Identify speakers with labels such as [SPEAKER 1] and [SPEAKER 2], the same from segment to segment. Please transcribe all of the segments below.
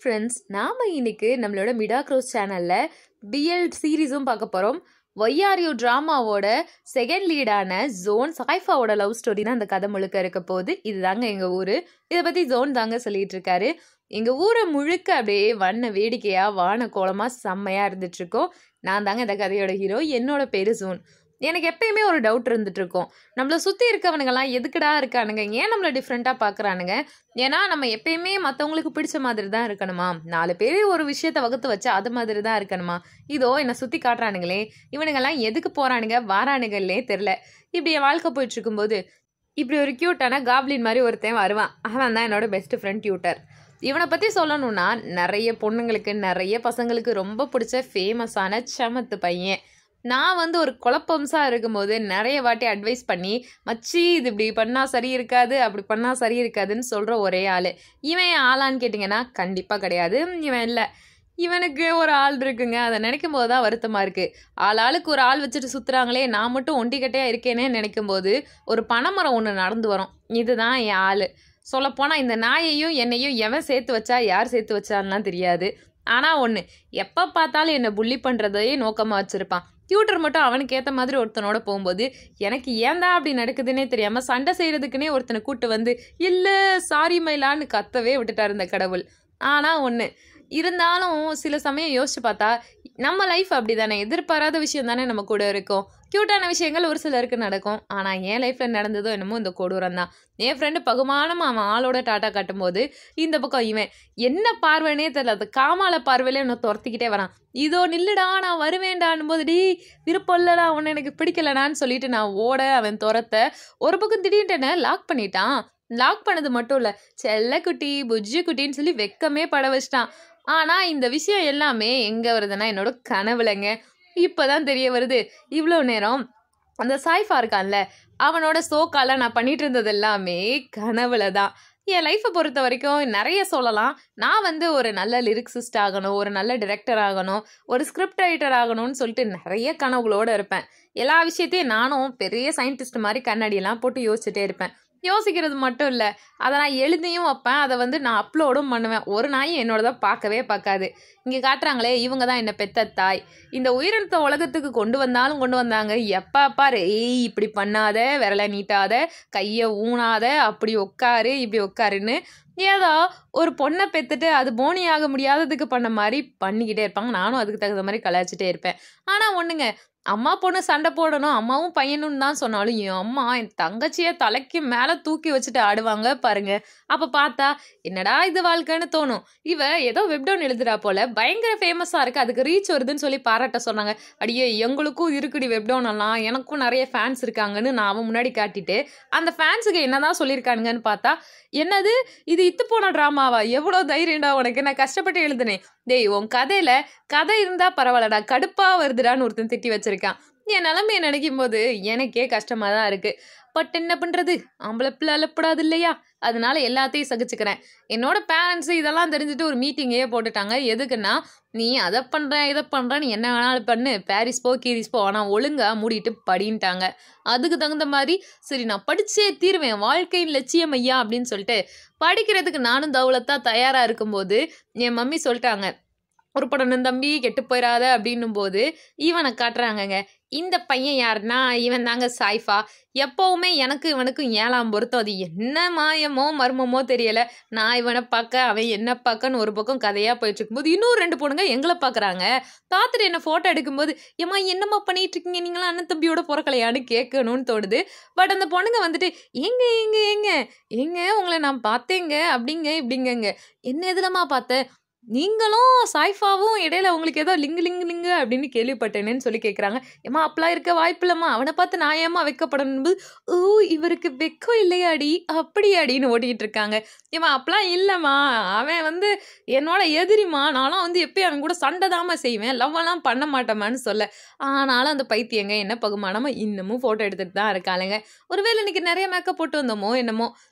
[SPEAKER 1] friends நாம் இன்னைக்கு நம்மளோட மிடா க்ரோஸ் சேனலில் பிஎல் சீரீஸும் பார்க்க போகிறோம் ஒய்ஆர்யூ ட்ராமாவோட செகண்ட் லீடான ஜோன் சாய்ஃபாவோட லவ் ஸ்டோரி தான் அந்த கதை முழுக்க இருக்க போகுது இதுதாங்க எங்கள் ஊர் இதை பற்றி ஜோன் தாங்க சொல்லிட்டு இருக்காரு எங்கள் ஊரை முழுக்க அப்படியே வண்ண வேடிக்கையாக வான கோலமாக செம்மையாக இருந்துட்டுருக்கோம் நான் தாங்க இந்த கதையோட ஹீரோ என்னோட பேர் ஜோன் எனக்கு எப்பயுமே ஒரு டவுட் இருந்துட்டு இருக்கும் நம்மளை சுற்றி இருக்கவனுங்கெல்லாம் எதுக்குடா இருக்கானுங்க ஏன் நம்மளை டிஃப்ரெண்ட்டாக பார்க்குறானுங்க ஏன்னா நம்ம எப்பயுமே மற்றவங்களுக்கு பிடிச்ச மாதிரி தான் இருக்கணுமா நாலு பேர் ஒரு விஷயத்த வகுத்து வச்சு அது மாதிரி தான் இருக்கணுமா இதோ என்னை சுற்றி காட்டுறானுங்களே இவனுங்கெல்லாம் எதுக்கு போகிறானுங்க வாரானுங்களே தெரில இப்படி என் வாழ்க்கை போயிட்டு இருக்கும்போது இப்படி ஒரு க்யூட்டான காப்ளின் மாதிரி ஒருத்தன் வருவான் அவன் தான் என்னோட பெஸ்ட் ஃப்ரெண்ட் டியூட்டர் இவனை பற்றி சொல்லணும்னா நிறைய பொண்ணுங்களுக்கு நிறைய பசங்களுக்கு ரொம்ப பிடிச்ச ஃபேமஸான சமத்து பையன் நான் வந்து ஒரு குழப்பம்ஸாக இருக்கும்போது நிறைய வாட்டி அட்வைஸ் பண்ணி மச்சி இது இப்படி பண்ணால் சரி இருக்காது அப்படி பண்ணால் சரி இருக்காதுன்னு சொல்கிற ஒரே ஆள் இவன் என் ஆளான்னு கேட்டிங்கன்னா கண்டிப்பாக கிடையாது இவன் இல்லை இவனுக்கு ஒரு ஆள் இருக்குங்க அதை நினைக்கும் போது தான் வருத்தமாக இருக்குது ஆள் ஆளுக்கு ஒரு ஆள் வச்சுட்டு சுற்றுறாங்களே நான் மட்டும் ஒண்டிக்கட்டையாக இருக்கேனே நினைக்கும் போது ஒரு பனைமரம் ஒன்று நடந்து வரும் இதுதான் என் ஆள் சொல்லப்போனால் இந்த நாயையும் என்னையும் எவன் சேர்த்து வச்சா யார் சேர்த்து வச்சான்லாம் தெரியாது ஆனால் ஒன்று எப்போ பார்த்தாலும் என்னை புள்ளி பண்ணுறதையே நோக்கமாக வச்சுருப்பான் டியூட்டர் மட்டும் அவனுக்கு ஏற்ற மாதிரி ஒருத்தனோட போகும்போது எனக்கு ஏன்டா அப்படி நடக்குதுன்னே தெரியாமல் சண்டை செய்கிறதுக்குனே ஒருத்தனை கூட்டு வந்து இல்லை சாரி மயிலான்னு கத்தவே விட்டுட்டார் இந்த கடவுள் ஆனால் ஒன்று இருந்தாலும் சில சமயம் யோசிச்சு பார்த்தா நம்ம லைஃப் அப்படி தானே எதிர்பாராத விஷயம் தானே நம்ம கூட இருக்கும் க்யூட்டான விஷயங்கள் ஒரு சிலருக்கு நடக்கும் ஆனால் என் லைஃப்பில் நடந்ததோ என்னமோ இந்த கொடூரம் தான் என் ஃப்ரெண்டு பகுமானம் அவன் ஆளோட டாட்டா காட்டும்போது இந்த பக்கம் இவன் என்ன பார்வைனே தெரியல அது காமால பார்வையில என்னை துரத்திக்கிட்டே வரான் இதோ நில்லுடா நான் வருவேண்டான் போது டி விருப்பம் இல்லடா அவனை எனக்கு பிடிக்கலடான்னு சொல்லிட்டு நான் ஓட அவன் துரத்த ஒரு பக்கம் திடீர்னு என்ன லாக் பண்ணிட்டான் லாக் பண்ணது மட்டும் இல்லை செல்லக்குட்டி புஜ்ஜி குட்டின்னு சொல்லி வெக்கமே பட வச்சிட்டான் ஆனால் இந்த விஷயம் எல்லாமே எங்கே வருதுன்னா என்னோட கனவுலங்க இப்போ தான் தெரிய வருது இவ்வளோ நேரம் அந்த சாய்ஃபா இருக்கான்ல அவனோட சோக்கால நான் பண்ணிட்டு இருந்தது எல்லாமே கனவுல தான் என் லைஃப்பை பொறுத்த வரைக்கும் நிறைய சொல்லலாம் நான் வந்து ஒரு நல்ல லிரிக்ஸிஸ்ட் ஆகணும் ஒரு நல்ல டிரெக்டர் ஆகணும் ஒரு ஸ்கிரிப்ட் ரைட்டர் ஆகணும்னு சொல்லிட்டு நிறைய கனவுகளோடு இருப்பேன் எல்லா விஷயத்தையும் நானும் பெரிய சயின்டிஸ்ட் மாதிரி கண்ணாடியெல்லாம் போட்டு யோசிச்சுட்டே இருப்பேன் யோசிக்கிறது மட்டும் இல்லை அதை நான் எழுதியும் வைப்பேன் அதை வந்து நான் அப்லோடும் பண்ணுவேன் ஒரு நாயும் என்னோட தான் பார்க்கவே பார்க்காது இங்கே காட்டுறாங்களே இவங்க தான் என்னை பெத்த தாய் இந்த உயிரினத்தை உலகத்துக்கு கொண்டு வந்தாலும் கொண்டு வந்தாங்க எப்போ பாரு ஏய் இப்படி பண்ணாத விரலை நீட்டாத கையை ஊனாத அப்படி உட்காரு இப்படி உட்காருன்னு ஏதோ ஒரு பொண்ணை பெற்றுட்டு அது போனி ஆக முடியாததுக்கு பண்ண மாதிரி பண்ணிக்கிட்டே இருப்பாங்க நானும் அதுக்கு தகுந்த மாதிரி கலாய்ச்சிட்டே இருப்பேன் ஆனால் ஒன்றுங்க அம்மா பொண்ணு சண்டை போடணும் அம்மாவும் பையனும் தான் சொன்னாலும் என் அம்மா என் தங்கச்சியை தலைக்கு மேலே தூக்கி வச்சுட்டு ஆடுவாங்க பாருங்க அப்போ பார்த்தா என்னடா இது வாழ்க்கைன்னு தோணும் இவ ஏதோ வெப்டவுன் எழுதுறா போல பயங்கர ஃபேமஸாக இருக்கு அதுக்கு ரீச் வருதுன்னு சொல்லி பாராட்ட சொன்னாங்க அடியே எங்களுக்கும் இருக்குடி வெப்டவுன் எல்லாம் எனக்கும் நிறைய ஃபேன்ஸ் இருக்காங்கன்னு நான் அவன் முன்னாடி காட்டிட்டு அந்த ஃபேன்ஸுக்கு என்னதான் சொல்லியிருக்கானுங்கன்னு பார்த்தா என்னது இது இத்து போன ட்ராமாவா எவ்வளோ தைரியம்டா உனக்கு நான் கஷ்டப்பட்டு எழுதுனேன் டேய் உன் கதையில கதை இருந்தா பரவாயில்லடா கடுப்பா வருதுடான்னு ஒருத்தன் திட்டி வச்சிருக்கான் என் நிலைமையை நினைக்கும் போது எனக்கே கஷ்டமா தான் இருக்கு பட் என்ன பண்றது ஆம்பளை பிள்ளை அலப்படாது இல்லையா அதனால எல்லாத்தையும் சகிச்சுக்கிறேன் என்னோட பேரண்ட்ஸ் இதெல்லாம் தெரிஞ்சுட்டு ஒரு மீட்டிங்கே போட்டுட்டாங்க எதுக்குன்னா நீ அதை பண்ற இதை பண்ற நீ என்ன வேணாலும் பண்ணு பாரிஸ் போ கீரிஸ் போ ஆனால் ஒழுங்கா மூடிட்டு படின்ட்டாங்க அதுக்கு தகுந்த மாதிரி சரி நான் படிச்சே தீருவேன் வாழ்க்கையின் லட்சியம் ஐயா அப்படின்னு சொல்லிட்டு படிக்கிறதுக்கு நானும் தௌலத்தா தயாரா இருக்கும்போது என் மம்மி சொல்லிட்டாங்க உருப்படணும் தம்பி கெட்டு போயிடாத அப்படின்னும் போது இவனை காட்டுறாங்கங்க இந்த பையன் யாருன்னா இவன் தாங்க சாய்ஃபா எப்போவுமே எனக்கு இவனுக்கும் ஏழாம் பொருத்தம் அது என்ன மாயமோ மர்மமோ தெரியல நான் இவனை பார்க்க அவன் என்ன பார்க்கன்னு ஒரு பக்கம் கதையாக போயிட்டு இருக்கும்போது இன்னும் ரெண்டு பொண்ணுங்க எங்களை பார்க்குறாங்க பார்த்துட்டு என்ன ஃபோட்டோ எடுக்கும்போது ஏம்மா என்னம்மா பண்ணிட்டு இருக்கீங்க நீங்களாம் அண்ணன் தம்பியோட பிறக்கலையான்னு கேட்கணும்னு தோணுது பட் அந்த பொண்ணுங்க வந்துட்டு எங்க எங்க எங்க எங்க உங்களை நான் பார்த்தேங்க அப்படிங்க இப்படிங்கங்க என்ன எதுலமா பார்த்தேன் நீங்களும் சாய்ஃபாவும் இடையில உங்களுக்கு ஏதோ லிங்கு லிங்கு லிங்கு அப்படின்னு கேள்விப்பட்டேனேன்னு சொல்லி கேட்குறாங்க ஏமா அப்பெல்லாம் இருக்க வாய்ப்பு இல்லைம்மா அவனை பார்த்து நான் ஏமா வைக்கப்படணும் ஓ இவருக்கு வெக்கம் இல்லையாடி அப்படியாடின்னு ஓட்டிக்கிட்டு இருக்காங்க ஏமா அப்பெல்லாம் இல்லைம்மா அவன் வந்து என்னோட எதிரிமா நானும் வந்து எப்பயும் அவன் கூட சண்டை தாம்மா செய்வேன் லவ்வெல்லாம் பண்ண மாட்டேமான்னு சொல்ல ஆனாலும் அந்த பைத்தியங்க என்ன பகுமானமா இன்னமும் ஃபோட்டோ எடுத்துகிட்டு தான் இருக்காளுங்க ஒருவேளை இன்னைக்கு நிறைய மேக்கப் போட்டு வந்தோமோ என்னமோ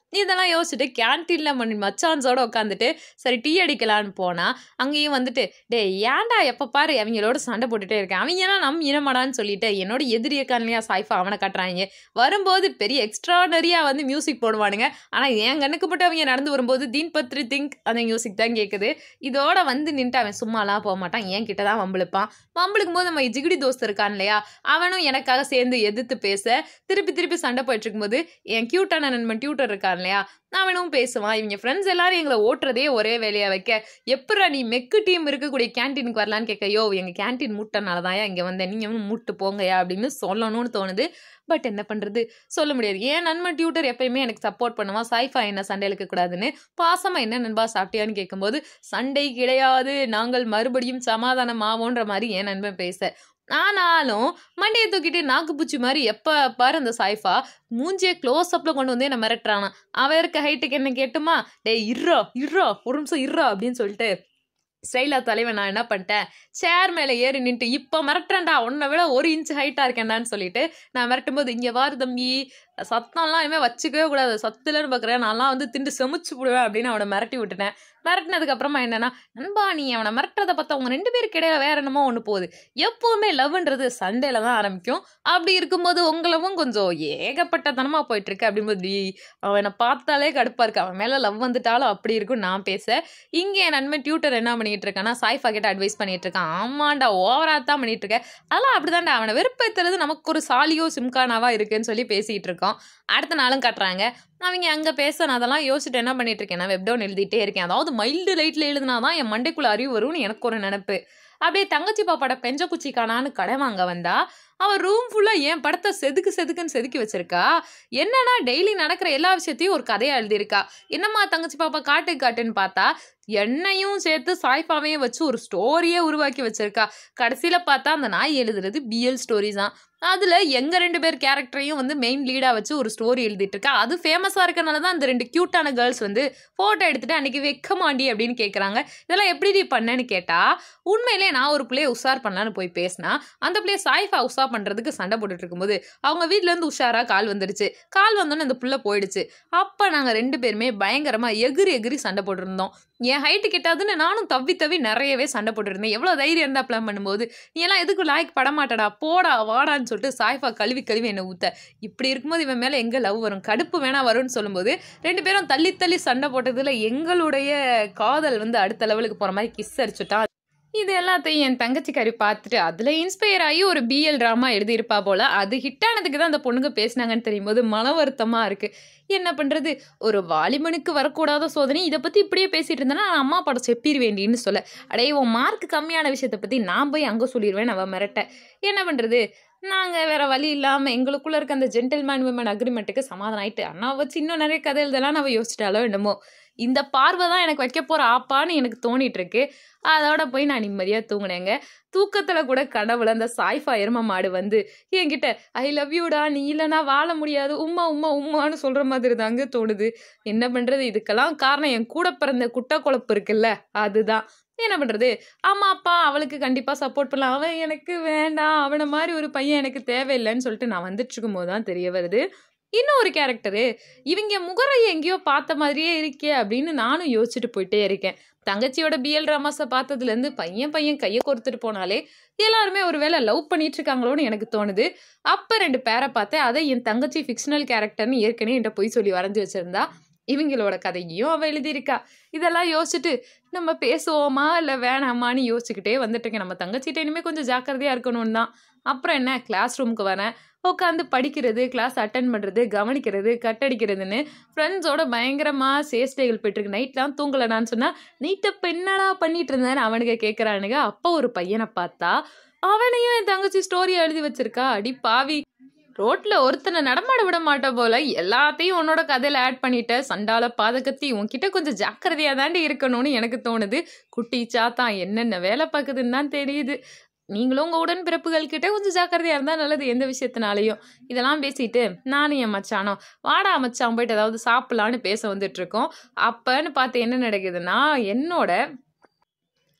[SPEAKER 1] இதெல்லாம் யோசிச்சுட்டு கேன்டீனில் மணி மச்சான்ஸோட உட்காந்துட்டு சரி டீ அடிக்கலான்னு போனால் அங்கேயும் வந்துட்டு டே ஏன்டா எப்போ பாரு அவங்களோட சண்டை போட்டுட்டே இருக்கேன் அவங்கெல்லாம் நம் இனமடான்னு சொல்லிட்டு என்னோட எதிரி இருக்கான் இல்லையா சாய்ஃபா அவனை காட்டுறாங்க வரும்போது பெரிய எக்ஸ்ட்ரானரியாக வந்து மியூசிக் போடுவானுங்க ஆனால் என் கண்ணுக்கு மட்டும் அவங்க நடந்து வரும்போது தீன் பத்ரி திங்க் அந்த மியூசிக் தான் கேட்குது இதோட வந்து நின்ட்டு அவன் சும்மாலாம் போக மாட்டான் என் கிட்ட தான் வம்பிழுப்பான் வம்பிழுக்கும் போது நம்ம ஜிகிடி தோஸ்த் இருக்கான் இல்லையா அவனும் எனக்காக சேர்ந்து எதிர்த்து பேச திருப்பி திருப்பி சண்டை போயிட்டு இருக்கும்போது என் கியூட்டான நண்பன் டியூட்டர் இருக்கான் இல்லையா அவனும் பேசுவான் இவங்க ஃப்ரெண்ட்ஸ் எல்லாரும் எங்களை ஓட்டுறதே ஒரே வேலையா வைக்க எப்படா நீ மெக்கு டீம் இருக்கக்கூடிய கேன்டீனுக்கு வரலான்னு கேட்க யோ எங்க கேன்டீன் மூட்டனால தான் இங்க வந்தேன் நீங்க வந்து மூட்டு போங்கயா அப்படின்னு சொல்லணும்னு தோணுது பட் என்ன பண்றது சொல்ல முடியாது ஏன் நண்பன் டியூட்டர் எப்பயுமே எனக்கு சப்போர்ட் பண்ணுவான் சாய்ஃபா என்ன சண்டை இழுக்க கூடாதுன்னு பாசமா என்ன நண்பா சாப்பிட்டியான்னு கேட்கும்போது சண்டை கிடையாது நாங்கள் மறுபடியும் சமாதானம் ஆவோன்ற மாதிரி என் நண்பன் பேச ஆனாலும் மண்டையை தூக்கிட்டு நாக்குப்பூச்சி மாதிரி எப்போ பாரு அந்த சாய்ஃபா மூஞ்சியை க்ளோஸ் அப்பில் கொண்டு வந்து என்ன மிரட்டுறானா அவன் இருக்க ஹைட்டுக்கு என்ன கேட்டுமா டேய் இர்றா இர்றா ஒரு நிமிஷம் இர்றா அப்படின்னு சொல்லிட்டு ஸ்டைலா தலைவன் நான் என்ன பண்ணிட்டேன் சேர் மேலே ஏறி நின்ட்டு இப்போ மிரட்டுறேன்டா உன்னை விட ஒரு இன்ச் ஹைட்டாக இருக்கேன்டான்னு சொல்லிட்டு நான் மிரட்டும் போது இங்கே வாரு தம்பி சத்தம்லாம் இனிமேல் வச்சுக்கவே கூடாது சத்துலன்னு பார்க்குறேன் நான்லாம் வந்து திண்டு செமிச்சு விடுவேன் அப்படின்னு அவனை மிரட்டி விட்டுட்டேன் மிரட்டினதுக்கு அப்புறமா என்னன்னா நண்பா நீ அவனை மிரட்டுறதை பார்த்தா அவங்க ரெண்டு பேருக்கு இடையில வேற என்னமோ ஒன்று போகுது எப்பவுமே லவ்ன்றது சண்டேல தான் ஆரம்பிக்கும் அப்படி இருக்கும்போது உங்களவும் கொஞ்சம் ஏகப்பட்ட தனமா போயிட்டு இருக்கு அப்படிங்கும்போது "டேய், அவனை பார்த்தாலே கடுப்பா இருக்கு அவன் மேல லவ் வந்துட்டாலும் அப்படி இருக்கும் நான் பேச இங்க என் நண்பன் டியூட்டர் என்ன பண்ணிட்டு இருக்கான்னா சாய்ஃபா கிட்ட அட்வைஸ் பண்ணிட்டு இருக்கான் ஆமாண்டா ஓவரா தான் பண்ணிட்டு இருக்க அதெல்லாம் அப்படிதான்டா அவனை வெறுப்பேத்துறது நமக்கு ஒரு சாலியோ சிம்கானாவா இருக்குன்னு சொல்லி பேசிட்டு இருக்கோம் அடுத்த நாளும் கட்டுறாங்க அவங்க அங்கே பேச நான் அதெல்லாம் யோசிச்சுட்டு என்ன பண்ணிட்டு இருக்கேன் நான் வெப்டவுன் எழுதிட்டே இருக்கேன் அதாவது மைல்டு லைட்டில் எழுதினாதான் என் மண்டைக்குள்ள அறிவு வரும்னு எனக்கு ஒரு நினப்பு அப்படியே தங்கச்சி பாப்பாட பெஞ்ச குச்சி காணான்னு கடை வாங்க வந்தா அவ ரூம் ஃபுல்லா என் படத்தை செதுக்கு செதுக்குன்னு செதுக்கி வச்சிருக்கா என்னன்னா டெய்லி நடக்கிற எல்லா விஷயத்தையும் ஒரு கதையா எழுதியிருக்கா என்னம்மா தங்கச்சி பாப்பா காட்டு காட்டுன்னு பார்த்தா என்னையும் சேர்த்து சாய்ஃபாவையும் வச்சு ஒரு ஸ்டோரியே உருவாக்கி வச்சிருக்கா கடைசியில பார்த்தா அந்த நாய் எழுதுறது பிஎல் ஸ்டோரிஸ் தான் அதுல எங்க ரெண்டு பேர் கேரக்டரையும் வந்து மெயின் லீடா வச்சு ஒரு ஸ்டோரி எழுதிட்டு இருக்கா அது ஃபேமஸா இருக்கனால தான் அந்த ரெண்டு கியூட்டான கேர்ள்ஸ் வந்து போட்டோ எடுத்துட்டு அன்னைக்கு வைக்க மாண்டி அப்படின்னு கேக்குறாங்க இதெல்லாம் எப்படி நீ பண்ணேன்னு கேட்டா உண்மையிலே நான் ஒரு பிள்ளைய உஷார் பண்ணலான்னு போய் பேசினா அந்த பிள்ளைய சாய்ஃபா உஷா பண்றதுக்கு சண்டை போட்டுட்டு இருக்கும்போது அவங்க வீட்ல இருந்து உஷாரா கால் வந்துடுச்சு கால் வந்தோன்னே அந்த புள்ள போயிடுச்சு அப்ப நாங்க ரெண்டு பேருமே பயங்கரமா எகிரி எகிரி சண்டை போட்டுருந்தோம் என் ஹைட்டு கிட்டாதுன்னு நானும் தவி தவி நிறையவே சண்டை போட்டுருந்தேன் எவ்வளோ தைரியம் இருந்தா பிளான் பண்ணும்போது நீ எல்லாம் எதுக்கு லாய்க்கு படமாட்டடா போடா வாடான்னு சொல்லிட்டு சாய்ஃபா கழுவி கழுவி என்னை ஊத்த இப்படி இருக்கும்போது இவன் மேலே எங்கே லவ் வரும் கடுப்பு வேணா வரும்னு சொல்லும்போது ரெண்டு பேரும் தள்ளி தள்ளி சண்டை போட்டதுல எங்களுடைய காதல் வந்து அடுத்த லெவலுக்கு போகிற மாதிரி கிஸ் அடிச்சுட்டா இது எல்லாத்தையும் என் தங்கச்சிக்காரி பார்த்துட்டு அதில் இன்ஸ்பயர் ஆகி ஒரு பிஎல் ட்ராமா எழுதியிருப்பா போல அது ஹிட் ஆனதுக்கு தான் அந்த பொண்ணுங்க பேசினாங்கன்னு தெரியும் போது மன வருத்தமாக இருக்குது என்ன பண்ணுறது ஒரு வாலிபனுக்கு வரக்கூடாத சோதனை இதை பற்றி இப்படியே பேசிட்டு இருந்தேன்னா நான் அம்மா படம் செப்பிட வேண்டின்னு சொல்ல அடே உன் மார்க் கம்மியான விஷயத்தை பற்றி நான் போய் அங்கே சொல்லிடுவேன் அவன் மிரட்ட என்ன பண்ணுறது நாங்கள் வேற வழி இல்லாமல் எங்களுக்குள்ள இருக்க அந்த ஜென்டில்மேன் விமன் அக்ரிமெண்ட்டுக்கு சமாதானம் ஆயிட்டு அண்ணா வச்சு இன்னும் நிறைய கதை எழுதலாம் அவள் யோசிச்சிட்டாலோ என்னமோ இந்த பார்வை தான் எனக்கு வைக்க போகிற ஆப்பான்னு எனக்கு தோணிட்டு இருக்கு அதோட போய் நான் நிம்மதியாக தூங்கினேங்க தூக்கத்தில் கூட கனவுல அந்த சாய்ஃபா எரும மாடு வந்து என்கிட்ட ஐ லவ் யூடா நீ இல்லைனா வாழ முடியாது உம்மா உம்மா உம்மான்னு சொல்கிற மாதிரி தாங்க தோணுது என்ன பண்ணுறது இதுக்கெல்லாம் காரணம் என் கூட பிறந்த குட்டை குழப்பு இருக்குல்ல அதுதான் என்ன பண்ணுறது அம்மா அப்பா அவளுக்கு கண்டிப்பாக சப்போர்ட் பண்ணலாம் அவன் எனக்கு வேண்டாம் அவனை மாதிரி ஒரு பையன் எனக்கு தேவையில்லைன்னு சொல்லிட்டு நான் வந்துட்டு இருக்கும்போது தான் தெரிய வருது இன்னும் ஒரு கேரக்டரு இவங்க முகரை எங்கேயோ பார்த்த மாதிரியே இருக்கே அப்படின்னு நானும் யோசிச்சுட்டு போயிட்டே இருக்கேன் தங்கச்சியோட பிஎல் ராமாஸை பார்த்ததுலேருந்து பையன் பையன் கையை கொடுத்துட்டு போனாலே எல்லாருமே ஒரு வேளை லவ் பண்ணிட்டு இருக்காங்களோன்னு எனக்கு தோணுது அப்போ ரெண்டு பேரை பார்த்தேன் அதை என் தங்கச்சி ஃபிக்ஷனல் கேரக்டர்னு ஏற்கனவே என்கிட்ட போய் சொல்லி வரைஞ்சி வச்சிருந்தா இவங்களோட கதையும் அவள் எழுதியிருக்கா இதெல்லாம் யோசிச்சுட்டு நம்ம பேசுவோமா இல்லை வேணாமான்னு யோசிச்சுக்கிட்டே வந்துட்டு இருக்கேன் நம்ம தங்கச்சிட்ட இனிமேல் கொஞ்சம் ஜாக்கிரதையாக இருக்கணும்னு தான் அப்புறம் என்ன கிளாஸ் ரூமுக்கு வரேன் உட்காந்து படிக்கிறது கிளாஸ் அட்டன் பண்ணுறது கவனிக்கிறது கட்டடிக்கிறதுன்னு ஃப்ரெண்ட்ஸோட பயங்கரமாக சேஷ்டைகள் போயிட்டுருக்கு நைட்லாம் தூங்கலைனான்னு சொன்னால் நீட்டை என்னடா பண்ணிட்டு இருந்தேன்னு அவனுக்கு கேட்குறானுங்க அப்போ ஒரு பையனை பார்த்தா அவனையும் என் தங்கச்சி ஸ்டோரி எழுதி வச்சிருக்கா அடி பாவி ரோட்ல ஒருத்தனை நடமாட விட மாட்ட போல எல்லாத்தையும் உன்னோட கதையில ஆட் பண்ணிட்ட சண்டால பாதகத்தி உன்கிட்ட கொஞ்சம் ஜாக்கிரதையா தாண்டி இருக்கணும்னு எனக்கு தோணுது குட்டி சாத்தான் என்னென்ன வேலை பார்க்குதுன்னு தான் தெரியுது நீங்களும் உங்க உடன்பிறப்புகள் கிட்ட கொஞ்சம் ஜாக்கிரதையா இருந்தா நல்லது எந்த விஷயத்தினாலையும் இதெல்லாம் பேசிட்டு நானும் என் மச்சானோ வாடா மச்சான் போயிட்டு ஏதாவது சாப்பிடலான்னு பேச வந்துட்டு இருக்கோம் அப்பன்னு பார்த்து என்ன நடக்குதுன்னா என்னோட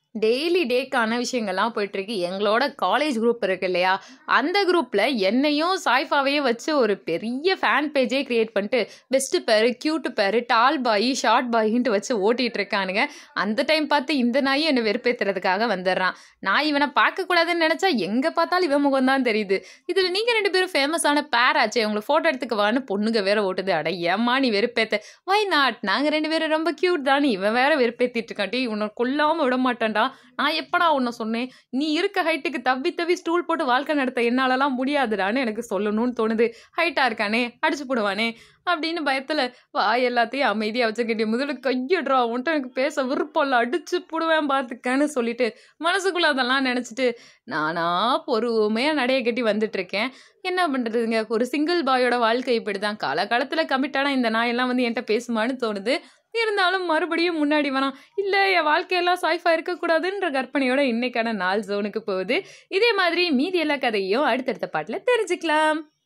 [SPEAKER 1] டெய்லி டேக்கான விஷயங்கள்லாம் போயிட்டுருக்கு எங்களோட காலேஜ் குரூப் இருக்கு இல்லையா அந்த குரூப்பில் என்னையும் சாய்ஃபாவையும் வச்சு ஒரு பெரிய ஃபேன் பேஜே க்ரியேட் பண்ணிட்டு best pair cute pair tall பாய் ஷார்ட் பாயின்ட்டு வச்சு ஓட்டிகிட்டு இருக்கானுங்க அந்த டைம் பார்த்து இந்த நாயும் என்னை வெறுப்பேற்றுறதுக்காக வந்துடுறான் நான் இவனை பார்க்கக்கூடாதுன்னு நினச்சா எங்கே பார்த்தாலும் இவன் முகம் தான் தெரியுது இதில் நீங்கள் ரெண்டு பேரும் ஃபேமஸான பேர் ஆச்சே உங்களை ஃபோட்டோ எடுத்துக்கவான்னு பொண்ணுங்க வேற ஓட்டுது அட ஏம்மா நீ வெறுப்பேத்த வை நாட் நாங்கள் ரெண்டு பேரும் ரொம்ப க்யூட் தானே இவன் வேற வெறுப்பேற்றிட்டு இருக்காட்டி உன்னை கொல்லாமல் விட மாட்டேன்டா நான் எப்படா உன்னை சொன்னேன் நீ இருக்க ஹைட்டுக்கு தவி தவி ஸ்டூல் போட்டு வாழ்க்கை நடத்த என்னாலலாம் முடியாதுடான்னு எனக்கு சொல்லணும்னு தோணுது ஹைட்டாக இருக்கானே அடிச்சு போடுவானே அப்படின்னு பயத்தில் வாய் எல்லாத்தையும் அமைதியாக வச்சுக்கிட்டே முதல்ல கையடுறா உன்ட்டு எனக்கு பேச விருப்பம் இல்லை அடிச்சு போடுவேன் பார்த்துக்கன்னு சொல்லிட்டு மனசுக்குள்ள அதெல்லாம் நினச்சிட்டு நானா பொறுமையாக நடைய கட்டி வந்துட்டு இருக்கேன் என்ன பண்ணுறதுங்க ஒரு சிங்கிள் பாயோட வாழ்க்கை இப்படி தான் காலகாலத்தில் கமிட்டான இந்த நாயெல்லாம் வந்து என்கிட்ட பேசுமான்னு தோணுது இருந்தாலும் மறுபடியும் முன்னாடி வரான் இல்லை என் வாழ்க்கையெல்லாம் சாய்ஃபா இருக்கக்கூடாதுன்ற கற்பனையோட இன்னைக்கான நாள் ஜோனுக்கு போகுது இதே மாதிரி மீதி எல்லா கதையும் அடுத்தடுத்த பாட்டில் தெரிஞ்சுக்கலாம்